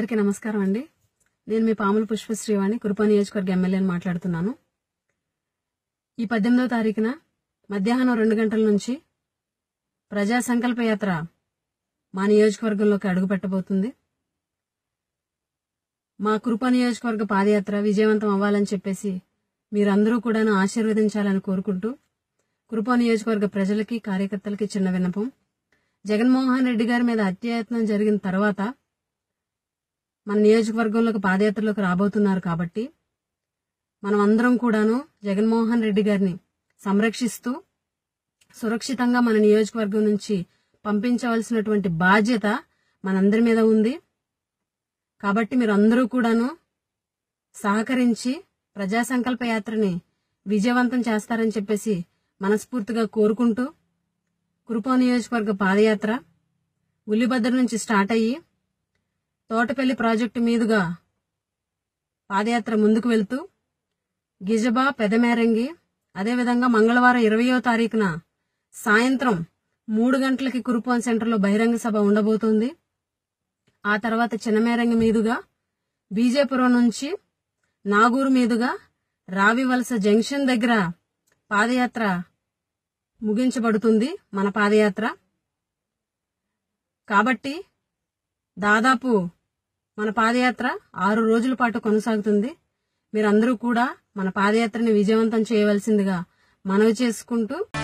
అందరికీ నమస్కారం అండి నేను మీ పాముల పుష్ప శ్రీవాణి కురుపా నియోజకవర్గ ఎమ్మెల్యేని మాట్లాడుతున్నాను ఈ పద్దెనిమిదవ తారీఖున మధ్యాహ్నం రెండు గంటల నుంచి ప్రజా సంకల్ప యాత్ర మా నియోజకవర్గంలోకి అడుగుపెట్టబోతుంది మా కృపా నియోజకవర్గ పాదయాత్ర విజయవంతం అవ్వాలని చెప్పేసి మీరందరూ కూడాను ఆశీర్వదించాలని కోరుకుంటూ కృపా నియోజకవర్గ ప్రజలకి కార్యకర్తలకి చిన్న విన్నపం జగన్మోహన్ రెడ్డి గారి మీద హత్యాయత్నం జరిగిన తర్వాత మన నియోజకవర్గంలోకి పాదయాత్రలోకి రాబోతున్నారు కాబట్టి మనం అందరం కూడాను జగన్మోహన్ రెడ్డి గారిని సంరక్షిస్తూ సురక్షితంగా మన నియోజకవర్గం నుంచి పంపించవలసినటువంటి బాధ్యత మనందరి మీద ఉంది కాబట్టి మీరు అందరూ కూడాను సహకరించి ప్రజా సంకల్ప యాత్రని విజయవంతం చేస్తారని చెప్పేసి మనస్ఫూర్తిగా కోరుకుంటూ కురుపా నియోజకవర్గ పాదయాత్ర ఉల్లిభద్ర నుంచి స్టార్ట్ అయ్యి తోటపల్లి ప్రాజెక్టు మీదుగా పాదయాత్ర ముందుకు వెళ్తూ గిజబా పెదమేరంగి అదేవిధంగా మంగళవారం ఇరవయో తారీఖున సాయంత్రం మూడు గంటలకి కురుపాన్ సెంటర్లో బహిరంగ సభ ఉండబోతోంది ఆ తర్వాత చిన్నమేరంగి మీదుగా బీజేపురం నుంచి నాగూరు మీదుగా రావివలస జంక్షన్ దగ్గర పాదయాత్ర ముగించబడుతుంది మన పాదయాత్ర కాబట్టి దాదాపు మన పాదయాత్ర ఆరు రోజుల పాటు కొనసాగుతుంది మీరందరూ కూడా మన పాదయాత్రని విజయవంతం చేయవలసిందిగా మనవి చేసుకుంటూ